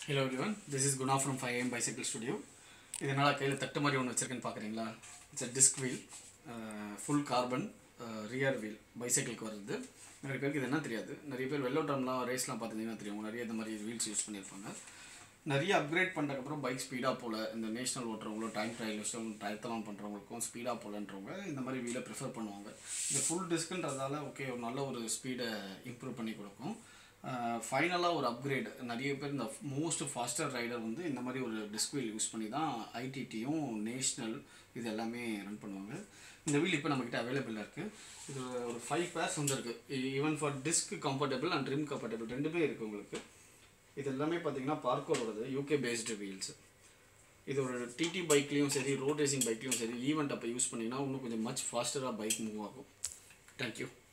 hello everyone this is Guna from five M bicycle studio இதனால் கையில் தட்டு மாதிரி ஒன்று வச்சுருக்கேன்னு பார்க்குறீங்களா it's a disc wheel full carbon rear wheel பைசைக்கிளுக்கு வருது நிறைய பேருக்கு இது என்ன தெரியாது நிறைய பேர் வெள்ளோட்டம்லாம் ரேஸ்லாம் பார்த்துருந்தீங்கன்னா தெரியும் நிறைய இந்த மாதிரி வீல்ஸ் யூஸ் பண்ணியிருப்பாங்க நிறைய அப்கிரேட் பண்ணுறதுக்கப்புறம் பைக் ஸ்பீடாக போல இந்த நேஷனல் ஓட்டுறவங்களோ டைம் ட்ரையலிஸ்டும் டயத்தலாம் பண்ணுறவங்களுக்கும் ஸ்பீடாக போலன்றவங்க இந்த மாதிரி வீலை ப்ரிஃபர் பண்ணுவாங்க இது ஃபுல் டிஸ்க்குன்றதால ஓகே ஒரு நல்ல ஒரு ஸ்பீடை இம்ப்ரூவ் பண்ணி கொடுக்கும் ஃபைனலாக ஒரு அப்கிரேட் நிறைய பேர் இந்த மோஸ்ட் ஃபாஸ்டர் ரைடர் வந்து இந்த மாதிரி ஒரு டிஸ்க் வீல் யூஸ் பண்ணி தான் ஐடிடியும் நேஷ்னல் இது எல்லாமே ரன் பண்ணுவாங்க இந்த வீல் இப்போ நம்மக்கிட்ட அவைலபிளாக இருக்குது இது ஒரு ஃபைவ் பேர்ஸ் வந்துருக்கு even for disc comfortable and rim comfortable ரெண்டுமே இருக்குது உங்களுக்கு இது எல்லாமே பார்த்தீங்கன்னா பார்க்கோரோடது யூகே பேஸ்டு வீல்ஸ் இது ஒரு டிடி பைக்லேயும் சரி ரோட் ரேசிங் பைக்லேயும் சரி ஈவெண்ட் அப்போ யூஸ் பண்ணிங்கன்னா இன்னும் கொஞ்சம் மச் ஃபாஸ்டராக பைக் மூவ் ஆகும் தேங்க்யூ